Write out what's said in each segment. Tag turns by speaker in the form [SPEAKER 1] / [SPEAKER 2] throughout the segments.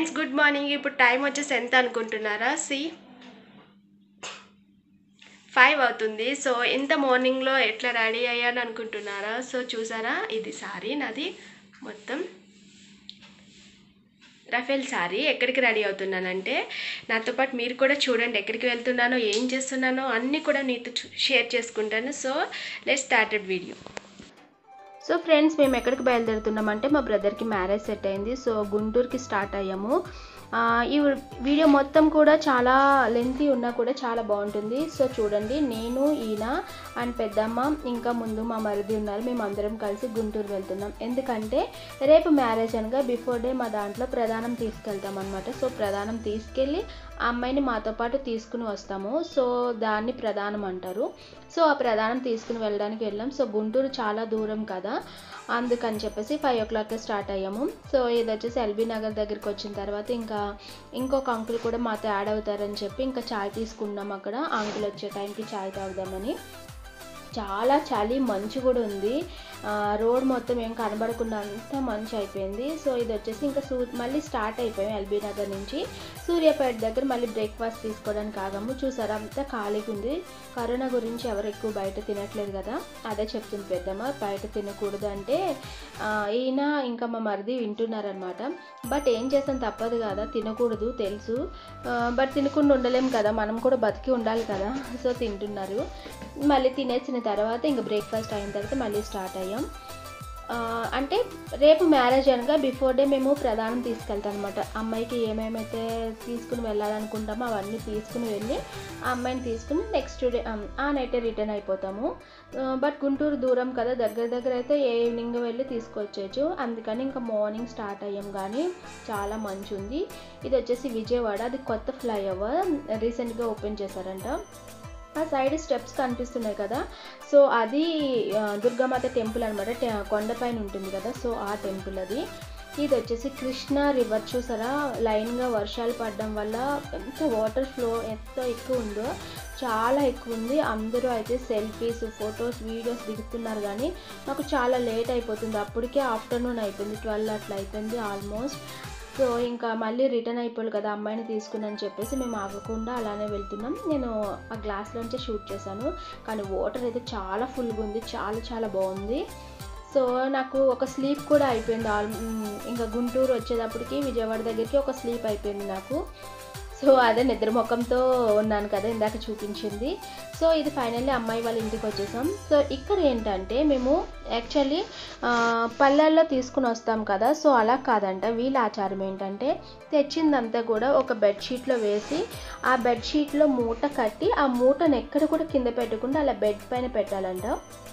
[SPEAKER 1] friends good morning ఇప్పుడు time వచ్చేసి ఎంత అనుకుంటున్నారా సి ఫైవ్ అవుతుంది సో ఇంత మార్నింగ్లో ఎట్లా రెడీ అయ్యాను అనుకుంటున్నారా సో చూసారా ఇది సారీ నాది మొత్తం రఫేల్ సారీ ఎక్కడికి రెడీ అవుతున్నానంటే నాతో పాటు మీరు కూడా చూడండి ఎక్కడికి వెళ్తున్నానో ఏం చేస్తున్నానో అన్నీ కూడా నీతో చూ- షేర్ చేసుకుంటాను so let started video so friends మేము ఎక్కడికి బయలుదేరుతున్నామంటే మా బ్రదర్కి మ్యారేజ్ సెట్ అయింది సో గుంటూరుకి స్టార్ట్ అయ్యాము ఆ, ఈ వీడియో మొత్తం కూడా చాలా లెంతీ ఉన్నా కూడా చాలా బాగుంటుంది సో చూడండి నేను ఈయన అండ్ పెద్దమ్మ ఇంకా ముందు మా మరిది ఉన్నారు మేము అందరం కలిసి గుంటూరు వెళ్తున్నాం ఎందుకంటే రేపు మ్యారేజ్ అనగా బిఫోర్ డే మా దాంట్లో ప్రధానం తీసుకెళ్తాం అనమాట సో ప్రధానం తీసుకెళ్ళి ఆ అమ్మాయిని మాతో పాటు తీసుకుని వస్తాము సో దాన్ని ప్రధానం అంటారు సో ఆ ప్రధానం తీసుకుని వెళ్ళడానికి వెళ్ళాం సో గుంటూరు చాలా దూరం కదా అందుకని చెప్పేసి ఫైవ్ ఓ క్లాక్కి స్టార్ట్ అయ్యాము సో ఇది వచ్చేసి ఎల్బీ నగర్ దగ్గరికి వచ్చిన తర్వాత ఇంకా ఇంకొక అంకుల్ కూడా మాతో యాడ్ అవుతారని చెప్పి ఇంకా చాయ్ తీసుకున్నాం అక్కడ ఆ అంకుల్ వచ్చే టైంకి చాయ్ తాగుదామని చాలా చలి మంచు కూడా ఉంది ఆ, రోడ్ మొత్తం ఏం కనబడకుండా అంతా మంచు అయిపోయింది సో ఇది వచ్చేసి ఇంకా సూ మళ్ళీ స్టార్ట్ అయిపోయాం ఎల్బీ నగర్ నుంచి సూర్యాపేట దగ్గర మళ్ళీ బ్రేక్ఫాస్ట్ తీసుకోవడానికి ఆగాము చూసారా అంతా ఖాళీగా ఉంది కరోనా గురించి ఎవరు ఎక్కువ బయట తినట్లేదు కదా అదే చెప్తుంది పెద్దమ్మ బయట తినకూడదు అంటే ఆ, ఈయన ఇంకా మా మరిది వింటున్నారనమాట బట్ ఏం చేస్తాం తప్పదు కదా తినకూడదు తెలుసు ఆ, బట్ తినకుండా ఉండలేం కదా మనం కూడా బతికి ఉండాలి కదా సో తింటున్నారు మళ్ళీ తినేసిన తర్వాత ఇంకా బ్రేక్ఫాస్ట్ అయిన తర్వాత మళ్ళీ స్టార్ట్ అయ్యాం ఆ, అంటే రేపు మ్యారేజ్ అనగా బిఫోర్ డే మేము ప్రధానం తీసుకెళ్తాం అనమాట అమ్మాయికి ఏమేమైతే తీసుకుని వెళ్ళాలనుకుంటామో అవన్నీ తీసుకుని వెళ్ళి ఆ అమ్మాయిని తీసుకుని నెక్స్ట్ డే ఆ నైటే రిటర్న్ అయిపోతాము బట్ గుంటూరు దూరం కదా దగ్గర దగ్గర అయితే ఈవినింగ్ వెళ్ళి తీసుకొచ్చేయచ్చు అందుకని ఇంకా మార్నింగ్ స్టార్ట్ అయ్యాం కానీ చాలా మంచి ఉంది ఇది వచ్చేసి విజయవాడ అది కొత్త ఫ్లైఓవర్ రీసెంట్గా ఓపెన్ చేశారంట ఆ సైడ్ స్టెప్స్ కనిపిస్తున్నాయి కదా సో అది ఆ, దుర్గామాత టెంపుల్ అనమాట కొండపైన ఉంటుంది కదా సో ఆ టెంపుల్ అది ఇది వచ్చేసి కృష్ణా రివర్ చూసారా లైన్గా వర్షాలు పడడం వల్ల ఎంత వాటర్ ఫ్లో ఎంత ఎక్కువ ఉందో చాలా ఎక్కువ ఉంది అందరూ అయితే సెల్ఫీస్ ఫొటోస్ వీడియోస్ దిగుతున్నారు కానీ మాకు చాలా లేట్ అయిపోతుంది అప్పటికే ఆఫ్టర్నూన్ అయిపోయింది ట్వెల్వ్ అట్లా అయిపోయింది ఆల్మోస్ట్ సో ఇంకా మళ్ళీ రిటర్న్ అయిపోవాలి కదా అమ్మాయిని తీసుకుని చెప్పేసి మేము ఆగకుండా అలానే వెళ్తున్నాం నేను ఆ గ్లాస్లోంచే షూట్ చేశాను కానీ వాటర్ అయితే చాలా ఫుల్గా ఉంది చాలా చాలా బాగుంది సో నాకు ఒక స్లీప్ కూడా అయిపోయింది ఆల్ మ్, ఇంకా గుంటూరు వచ్చేటప్పటికి విజయవాడ దగ్గరికి ఒక స్లీప్ అయిపోయింది నాకు సో అదే నిద్ర ముఖంతో ఉన్నాను కదా ఇందాక చూపించింది సో ఇది ఫైనల్లీ అమ్మాయి వాళ్ళ ఇంటికి వచ్చేసాం సో ఇక్కడ ఏంటంటే మేము యాక్చువల్లీ పల్లెల్లో తీసుకుని వస్తాం కదా సో అలా కాదంట వీళ్ళ ఆచారం ఏంటంటే తెచ్చిందంతా కూడా ఒక బెడ్షీట్లో వేసి ఆ బెడ్షీట్లో మూట కట్టి ఆ మూటను ఎక్కడ కూడా కింద పెట్టకుండా అలా బెడ్ పైన పెట్టాలంట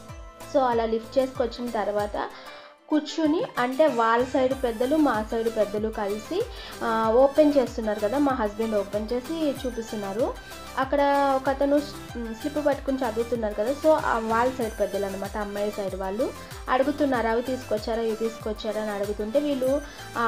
[SPEAKER 1] సో అలా లిఫ్ట్ చేసుకొచ్చిన తర్వాత కూర్చుని అంటే వాళ్ళ సైడ్ పెద్దలు మా సైడ్ పెద్దలు కలిసి ఆ, ఓపెన్ చేస్తున్నారు కదా మా హస్బెండ్ ఓపెన్ చేసి చూపిస్తున్నారు అక్కడ ఒక అతను స్లిప్ పట్టుకుని చదువుతున్నారు కదా సో ఆ వాళ్ళ సైడ్ పెద్దలు అనమాట అమ్మాయి సైడ్ వాళ్ళు అడుగుతున్నారు అవి తీసుకొచ్చారా ఇవి తీసుకొచ్చారా అని అడుగుతుంటే వీళ్ళు ఆ,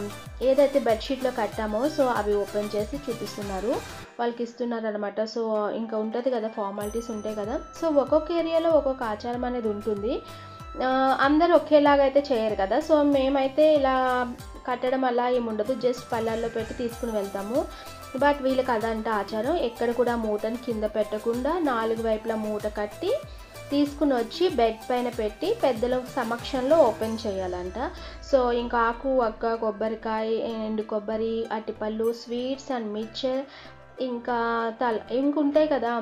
[SPEAKER 1] ఏదైతే బెడ్షీట్లో కట్టామో సో అవి ఓపెన్ చేసి చూపిస్తున్నారు వాళ్ళకి ఇస్తున్నారు అనమాట సో ఇంకా ఉంటుంది కదా ఫార్మాలిటీస్ ఉంటాయి కదా సో ఒక్కొక్క ఏరియాలో ఒక్కొక్క ఆచారం అనేది ఉంటుంది ఆ, అందరూ ఒకేలాగా అయితే చేయరు కదా సో మేమైతే ఇలా కట్టడం అలా ఏమి ఉండదు జస్ట్ పళ్ళల్లో పెట్టి తీసుకుని వెళ్తాము బట్ వీళ్ళకి అదంట ఆచారం ఎక్కడ కూడా మూటని కింద పెట్టకుండా నాలుగు వైపులా మూట కట్టి తీసుకుని వచ్చి బెడ్ పైన పెట్టి పెద్దల సమక్షంలో ఓపెన్ చేయాలంట సో ఇంకా ఆకు వక్క కొబ్బరికాయ ఎండు కొబ్బరి అట్టిపళ్ళు స్వీట్స్ అండ్ మిక్చర్ ఇంకా తల ఇంకుంటాయి కదా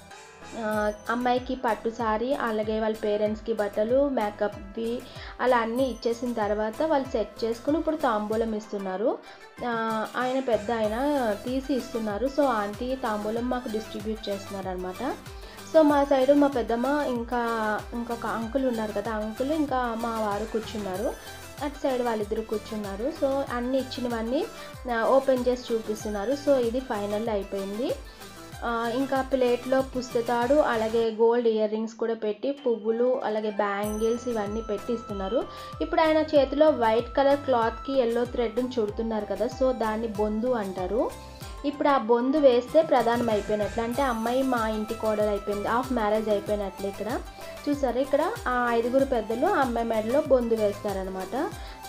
[SPEAKER 1] ఆ, అమ్మాయికి పట్టు సారీ అలాగే వాళ్ళ పేరెంట్స్కి బట్టలు మేకప్వి అలా అన్నీ ఇచ్చేసిన తర్వాత వాళ్ళు సెట్ చేసుకుని ఇప్పుడు తాంబూలం ఇస్తున్నారు ఆ, ఆయన పెద్ద ఆయన తీసి ఇస్తున్నారు సో ఆంటీ తాంబూలం మాకు డిస్ట్రిబ్యూట్ చేస్తున్నారు అనమాట సో మా సైడు మా పెద్దమ్మ ఇంకా ఇంకొక అంకుల్ ఉన్నారు కదా అంకుల్ ఇంకా మా వారు కూర్చున్నారు అటు సైడ్ వాళ్ళిద్దరు కూర్చున్నారు సో అన్ని ఇచ్చినవన్నీ ఆ, ఓపెన్ చేసి చూపిస్తున్నారు సో ఇది ఫైనల్ అయిపోయింది ఆ, ఇంకా ప్లేట్లో పుస్తతాడు అలాగే గోల్డ్ ఇయర్ రింగ్స్ కూడా పెట్టి పువ్వులు అలాగే బ్యాంగిల్స్ ఇవన్నీ పెట్టి ఇస్తున్నారు ఇప్పుడు ఆయన చేతిలో వైట్ కలర్ క్లాత్కి ఎల్లో థ్రెడ్ని చుడుతున్నారు కదా సో దాన్ని బొందు అంటారు ఇప్పుడు ఆ బొందు వేస్తే ప్రధానం అయిపోయినట్లు అంటే అమ్మాయి మా ఇంటి కోడలు అయిపోయింది హాఫ్ మ్యారేజ్ అయిపోయినట్లు ఇక్కడ చూసారా ఇక్కడ ఆ ఐదుగురు పెద్దలు ఆ అమ్మాయి మెడలో బొందు వేస్తారనమాట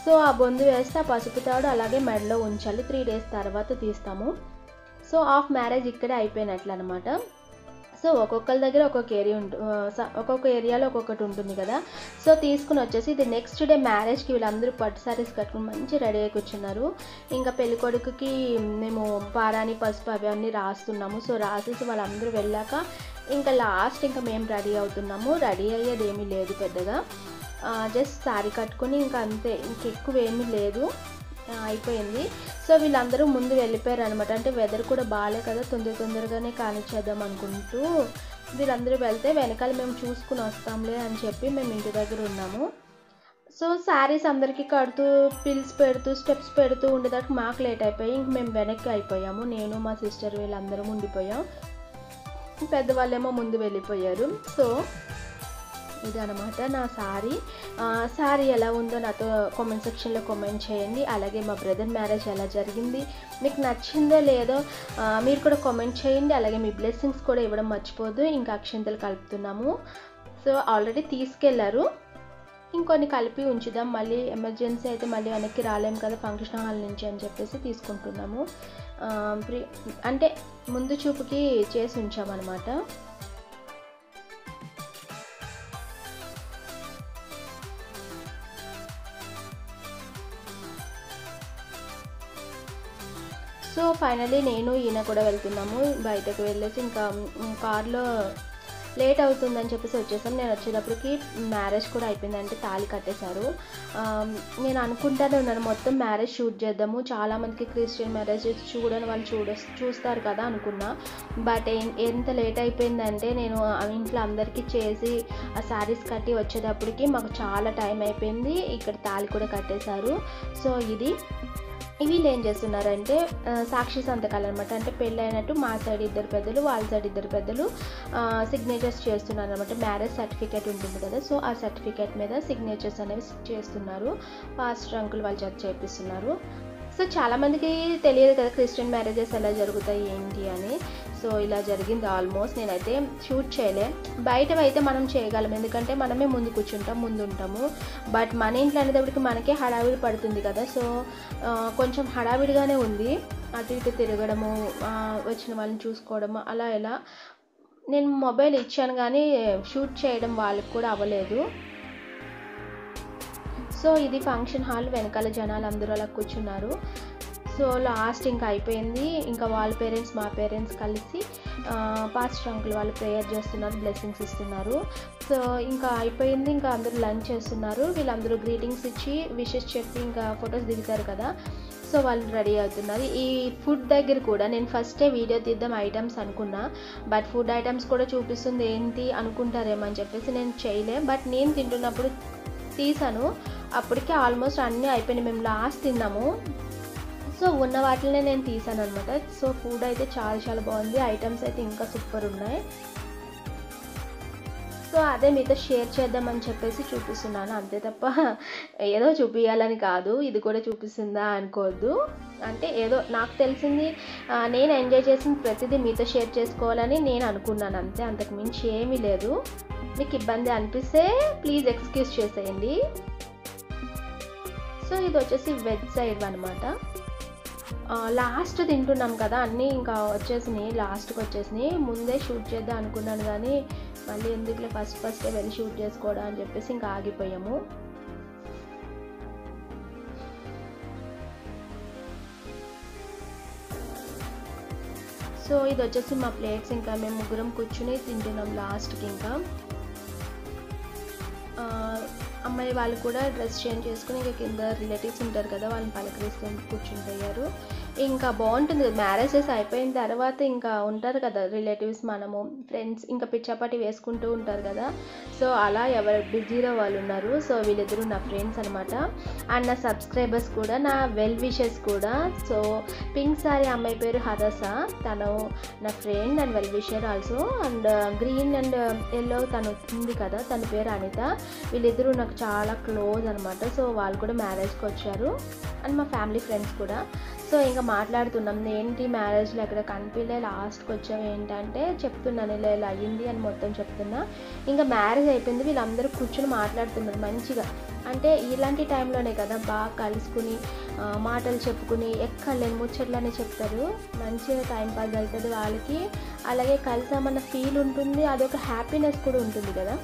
[SPEAKER 1] సో ఆ బొందు వేస్తే ఆ పసుపు తాడు అలాగే మెడలో ఉంచాలి త్రీ డేస్ తర్వాత తీస్తాము సో ఆఫ్ మ్యారేజ్ ఇక్కడే అయిపోయినట్లు అనమాట సో ఒక్కొక్కరి దగ్గర ఒక్కొక్క ఏరియా ఉంటు ఆ, స- ఒక్కొక్క ఏరియాలో ఒక్కొక్కటి ఉంటుంది కదా సో తీసుకుని వచ్చేసి ఇది నెక్స్ట్ డే మ్యారేజ్కి వీళ్ళందరూ పట్టు సారీస్ కట్టుకుని మంచి రెడీ అయి కూర్చున్నారు ఇంకా పెళ్లి కొడుకుకి మేము పారాని పసుపు అవి అన్నీ రాస్తున్నాము సో రాసేసి వాళ్ళందరూ వెళ్ళాక ఇంకా లాస్ట్ ఇంకా మేము రెడీ అవుతున్నాము రెడీ అయ్యేది ఏమీ లేదు పెద్దగా జస్ట్ శారీ కట్టుకుని ఇంకా అంతే ఇంకెక్కువ ఏమీ లేదు ఆ, అయిపోయింది సో వీళ్ళందరూ ముందు వెళ్ళిపోయారు అనమాట అంటే వెదర్ కూడా బాగాలే కదా తొందర తొందరగానే కానిచ్చేద్దాం అనుకుంటూ వీళ్ళందరూ వెళ్తే వెనకాల మేము చూసుకుని వస్తాంలే అని చెప్పి మేము ఇంటి దగ్గర ఉన్నాము సో శారీస్ అందరికీ కడుతూ పిల్స్ పెడుతూ స్టెప్స్ పెడుతూ ఉండేదానికి మాకు లేట్ అయిపోయి ఇంక మేము వెనక్కి అయిపోయాము నేను మా సిస్టర్ వీళ్ళందరం ఉండిపోయాం పెద్దవాళ్ళేమో ముందు వెళ్ళిపోయారు సో ఇది అనమాట నా సారీ సారీ ఎలా ఉందో నాతో కామెంట్ సెక్షన్లో కామెంట్ చేయండి అలాగే మా బ్రదర్ మ్యారేజ్ ఎలా జరిగింది మీకు నచ్చిందో లేదో ఆ, మీరు కూడా కామెంట్ చేయండి అలాగే మీ బ్లెస్సింగ్స్ కూడా ఇవ్వడం మర్చిపోదు ఇంకా అక్షింతలు కలుపుతున్నాము సో ఆల్రెడీ తీసుకెళ్లారు ఇంకొన్ని కలిపి ఉంచుదాం మళ్ళీ ఎమర్జెన్సీ అయితే మళ్ళీ వెనక్కి రాలేం కదా ఫంక్షన్ హాల్ నుంచి అని చెప్పేసి తీసుకుంటున్నాము ఆ, ప్రి- అంటే ముందు చూపుకి చేసి ఉంచామన్నమాట సో ఫైనలీ నేను ఈయన కూడా వెళ్తున్నాము బయటకు వెళ్ళేసి ఇంకా మ్, కార్లో లేట్ అవుతుందని చెప్పేసి వచ్చేసాం నేను వచ్చేటప్పటికి మ్యారేజ్ కూడా అయిపోయింది అంటే తాళి కట్టేశారు ఆమ్, నేను అనుకుంటానే ఉన్నాను మొత్తం మ్యారేజ్ షూట్ చేద్దాము చాలామందికి క్రిస్టియన్ మ్యారేజ్ చూడని వాళ్ళు చూడ చూస్తారు కదా అనుకున్నా బట్ ఎన్- ఎంత లేట్ అయిపోయిందంటే నేను ఆ ఇంట్లో అందరికీ చేసి ఆ శారీస్ కట్టి వచ్చేటప్పటికి మాకు చాలా టైం అయిపోయింది ఇక్కడ తాళి కూడా కట్టేశారు సో ఇది వీళ్ళు ఏం చేస్తున్నారంటే ఆ, సాక్షి సంతకాలు అనమాట అంటే పెళ్ళైనట్టు మా సైడ్ ఇద్దరు పెద్దలు వాళ్ళ సైడ్ ఇద్దరు పెద్దలు సిగ్నేచర్స్ చేస్తున్నారు అనమాట మ్యారేజ్ సర్టిఫికేట్ ఉంటుంది కదా సో ఆ సర్టిఫికేట్ మీద సిగ్నేచర్స్ అనేవి చేస్తున్నారు పాస్టర్ అంకుల్ వాళ్ళు చేత చేపిస్తున్నారు సో చాలామందికి తెలియదు కదా క్రిస్టియన్ మ్యారేజెస్ ఎలా జరుగుతాయి ఏంటి అని సో ఇలా జరిగింది ఆల్మోస్ట్ నేనైతే షూట్ చేయలే బయట అయితే మనం చేయగలం ఎందుకంటే మనమే ముందు కూర్చుంటాం ముందు ఉంటాము బట్ మన ఇంట్లో అనేటప్పటికి మనకే హడావిడి పడుతుంది కదా సో ఆ, కొంచెం హడావిడిగానే ఉంది అటు ఇటు తిరగడము ఆ, వచ్చిన వాళ్ళని చూసుకోవడము అలా ఇలా నేను మొబైల్ ఇచ్చాను కానీ షూట్ చేయడం వాళ్ళకి కూడా అవ్వలేదు సో ఇది ఫంక్షన్ హాల్ వెనకాల జనాలు అందరూ అలా కూర్చున్నారు సో లాస్ట్ ఇంకా అయిపోయింది ఇంకా వాళ్ళ పేరెంట్స్ మా పేరెంట్స్ కలిసి పాస్టర్ అంకుల్ వాళ్ళు ప్రేయర్ చేస్తున్నారు బ్లెస్సింగ్స్ ఇస్తున్నారు సో ఇంకా అయిపోయింది ఇంకా అందరూ లంచ్ చేస్తున్నారు వీళ్ళందరూ గ్రీటింగ్స్ ఇచ్చి విషెస్ చెప్పి ఇంకా ఫొటోస్ దిగుతారు కదా సో వాళ్ళు రెడీ అవుతున్నారు ఈ ఫుడ్ దగ్గర కూడా నేను ఫస్టే వీడియో తీద్దాం ఐటమ్స్ అనుకున్నా బట్ ఫుడ్ ఐటమ్స్ కూడా చూపిస్తుంది ఏంటి అనుకుంటారేమో అని చెప్పేసి నేను చేయలే బట్ నేను తింటున్నప్పుడు తీసాను అప్పటికే ఆల్మోస్ట్ అన్నీ అయిపోయినాయి మేము లాస్ట్ తిన్నాము సో ఉన్న వాటినే నేను తీసాను అనమాట సో ఫుడ్ అయితే చాలా చాలా బాగుంది ఐటమ్స్ అయితే ఇంకా సూపర్ ఉన్నాయి సో అదే మీతో షేర్ చేద్దామని చెప్పేసి చూపిస్తున్నాను అంతే తప్ప ఏదో చూపించాలని కాదు ఇది కూడా చూపిస్తుందా అనుకోవద్దు అంటే ఏదో నాకు తెలిసింది ఆ, నేను ఎంజాయ్ చేసిన ప్రతిదీ మీతో షేర్ చేసుకోవాలని నేను అనుకున్నాను అంతే అంతకు మించి ఏమీ లేదు మీకు ఇబ్బంది అనిపిస్తే ప్లీజ్ ఎక్స్క్యూజ్ చేసేయండి సో ఇది వచ్చేసి వెజ్ సైడ్ అనమాట లాస్ట్ తింటున్నాం కదా అన్నీ ఇంకా వచ్చేసినాయి లాస్ట్కి వచ్చేసినాయి ముందే షూట్ చేద్దాం అనుకున్నాను కానీ మళ్ళీ ఎందుకులే ఫస్ట్ ఫస్టే వెళ్ళి షూట్ చేసుకోవడం అని చెప్పేసి ఇంకా ఆగిపోయాము సో ఇది వచ్చేసి మా ప్లేట్స్ ఇంకా మేము ముగ్గురం కూర్చుని తింటున్నాం లాస్ట్కి ఇంకా ఆ, అమ్మాయి వాళ్ళు కూడా డ్రెస్ చేంజ్ చేసుకుని ఇంకా కింద రిలేటివ్స్ ఉంటారు కదా వాళ్ళని పలకరిస్తూ కూర్చుంటారు ఇంకా బాగుంటుంది మ్యారేజెస్ అయిపోయిన తర్వాత ఇంకా ఉంటారు కదా రిలేటివ్స్ మనము ఫ్రెండ్స్ ఇంకా పిచ్చాపాటి వేసుకుంటూ ఉంటారు కదా సో అలా ఎవరు బిజీలో వాళ్ళు ఉన్నారు సో వీళ్ళిద్దరూ నా ఫ్రెండ్స్ అనమాట అండ్ నా సబ్స్క్రైబర్స్ కూడా నా వెల్ విషెస్ కూడా సో పింక్ సారీ అమ్మాయి పేరు హరస తను నా friend and well wisher also and green and yellow తను ఉంది కదా తన పేరు అనిత వీళ్ళిద్దరూ నాకు చాలా క్లోజ్ అనమాట సో వాళ్ళు కూడా మ్యారేజ్కి వచ్చారు అండ్ మా ఫ్యామిలీ ఫ్రెండ్స్ కూడా సో ఇంకా మాట్లాడుతున్నాం ఏంటి మ్యారేజ్లో అక్కడ కనిపించలే లాస్ట్కి వచ్చాం ఏంటంటే చెప్తున్నాను ఇలా ఇలా అయ్యింది అని మొత్తం చెప్తున్నా ఇంకా మ్యారేజ్ అయిపోయింది వీళ్ళందరూ కూర్చొని మాట్లాడుతున్నారు మంచిగా అంటే ఇలాంటి టైంలోనే కదా బాగా కలుసుకుని ఆ, మాటలు చెప్పుకుని ఎక్కడలేని ముచ్చట్లని చెప్తారు మంచిగా టైం పాస్ అవుతుంది వాళ్ళకి అలాగే కలిసామన్న ఫీల్ ఉంటుంది అదొక హ్యాపీనెస్ కూడా ఉంటుంది కదా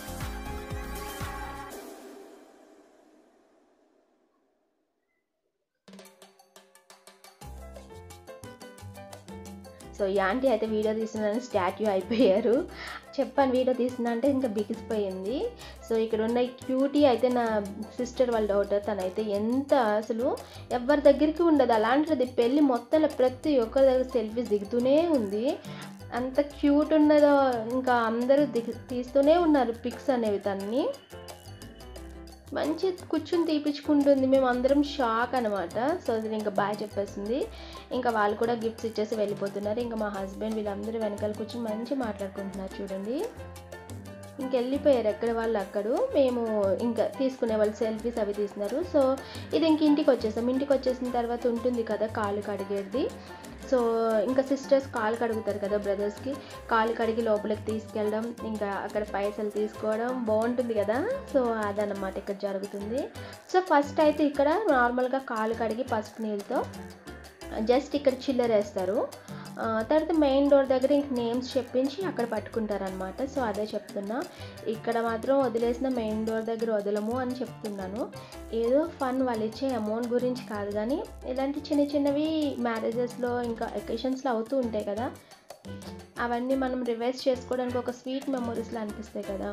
[SPEAKER 1] సో ఈ ఆంటీ అయితే వీడియో తీస్తున్నాను స్టాట్యూ అయిపోయారు చెప్పాను వీడియో తీస్తున్నా అంటే ఇంకా బిగిసిపోయింది సో ఇక్కడ ఉన్న క్యూటీ అయితే నా సిస్టర్ వాళ్ళ డాటర్ తనైతే ఎంత అసలు ఎవరి దగ్గరికి ఉండదు అలాంటిది పెళ్ళి మొత్తంలో ప్రతి ఒక్కరి దగ్గర సెల్ఫీస్ దిగుతూనే ఉంది అంత క్యూట్ ఉన్నదో ఇంకా అందరూ దిగు తీస్తూనే ఉన్నారు పిక్స్ అనేవి తన్ని మంచి కూర్చుని తీపించుకుంటుంది మేము అందరం షాక్ అనమాట సో అది ఇంకా బాయ్ చెప్పేసింది ఇంకా వాళ్ళు కూడా గిఫ్ట్స్ ఇచ్చేసి వెళ్ళిపోతున్నారు ఇంకా మా హస్బెండ్ వీళ్ళందరూ వెనకాల కూర్చొని మంచి మాట్లాడుకుంటున్నారు చూడండి ఇంక వెళ్ళిపోయారు ఎక్కడ వాళ్ళు అక్కడు మేము ఇంకా తీసుకునే వాళ్ళు సెల్ఫీస్ అవి తీస్తున్నారు సో ఇది ఇంక ఇంటికి వచ్చేసాం ఇంటికి వచ్చేసిన తర్వాత ఉంటుంది కదా కాలు కడిగేది సో ఇంకా సిస్టర్స్ కాలు కడుగుతారు కదా బ్రదర్స్కి కాలు కడిగి లోపలికి తీసుకెళ్ళడం ఇంకా అక్కడ పైసలు తీసుకోవడం బాగుంటుంది కదా సో అదనమాట ఇక్కడ జరుగుతుంది సో ఫస్ట్ అయితే ఇక్కడ నార్మల్గా కాలు కడిగి పసుపు నీళ్ళతో జస్ట్ ఇక్కడ చిల్లర వేస్తారు ఆ, తర్వాత మెయిన్ డోర్ దగ్గర ఇంక నేమ్స్ చెప్పించి అక్కడ పట్టుకుంటారనమాట సో అదే చెప్తున్నా ఇక్కడ మాత్రం వదిలేసిన మెయిన్ డోర్ దగ్గర వదలము అని చెప్తున్నాను ఏదో ఫన్ వాళ్ళు ఇచ్చే అమౌంట్ గురించి కాదు కానీ ఇలాంటి చిన్న చిన్నవి మ్యారేజెస్లో ఇంకా ఎకేషన్స్లో అవుతూ ఉంటాయి కదా అవన్నీ మనం రివైజ్ చేసుకోవడానికి ఒక స్వీట్ మెమొరీస్లో అనిపిస్తాయి కదా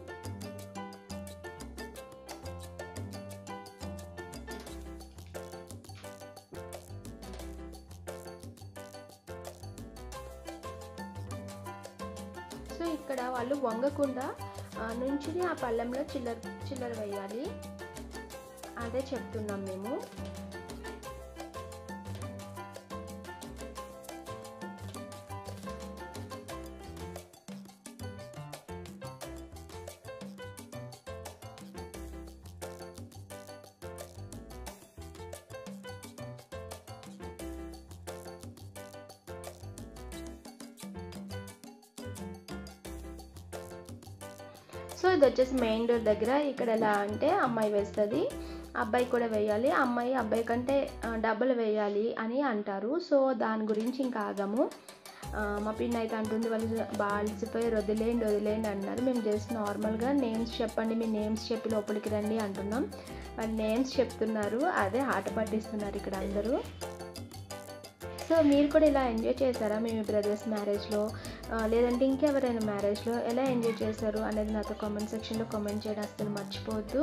[SPEAKER 1] సో ఇక్కడ వాళ్ళు వంగకుండా ఆ, నుంచుని ఆ పళ్ళెంలో చిల్లర చిల్లర వేయాలి అదే చెప్తున్నాం మేము సో ఇది వచ్చేసి మెయిన్ డోర్ దగ్గర ఇక్కడ ఎలా అంటే అమ్మాయి వేస్తుంది అబ్బాయి కూడా వేయాలి అమ్మాయి అబ్బాయి కంటే ఆ, డబుల్ వేయాలి అని అంటారు సో దాని గురించి ఇంకా ఆగము ఆ, మా పిన్ అయితే అంటుంది వాళ్ళు బాగా అలసిపోయి వదిలేయండి వదిలేయండి అన్నారు మేము జస్ట్ నార్మల్గా నేమ్స్ చెప్పండి మీ నేమ్స్ చెప్పి లోపలికి రండి అంటున్నాం వాళ్ళు నేమ్స్ చెప్తున్నారు అదే ఆట పట్టిస్తున్నారు ఇక్కడ అందరూ సో మీరు కూడా ఇలా ఎంజాయ్ చేశారా మీ బ్రదర్స్ మ్యారేజ్లో లేదంటే ఇంకెవరైనా మ్యారేజ్లో ఎలా ఎంజాయ్ చేశారు అనేది నాతో కామెంట్ సెక్షన్లో కామెంట్ చేయడం అసలు మర్చిపోవద్దు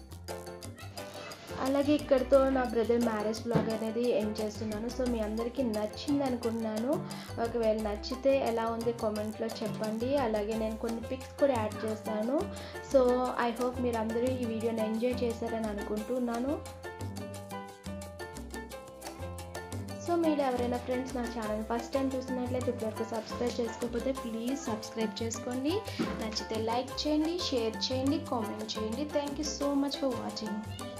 [SPEAKER 1] అలాగే ఇక్కడితో నా బ్రదర్ మ్యారేజ్ బ్లాగ్ అనేది ఎండ్ చేస్తున్నాను సో మీ అందరికీ నచ్చింది అనుకుంటున్నాను ఒకవేళ నచ్చితే ఎలా ఉంది కామెంట్లో చెప్పండి అలాగే నేను కొన్ని పిక్స్ కూడా యాడ్ చేస్తాను సో ఐ హోప్ మీరు అందరూ ఈ వీడియోని ఎంజాయ్ చేశారని అనుకుంటున్నాను సో మీరు ఎవరైనా ఫ్రెండ్స్ నా ఛానల్ ఫస్ట్ టైం చూసినట్లయితే ఇప్పటివరకు సబ్స్క్రైబ్ చేసుకోకపోతే ప్లీజ్ సబ్స్క్రైబ్ చేసుకోండి నచ్చితే లైక్ చేయండి షేర్ చేయండి కామెంట్ చేయండి thank you so much for watching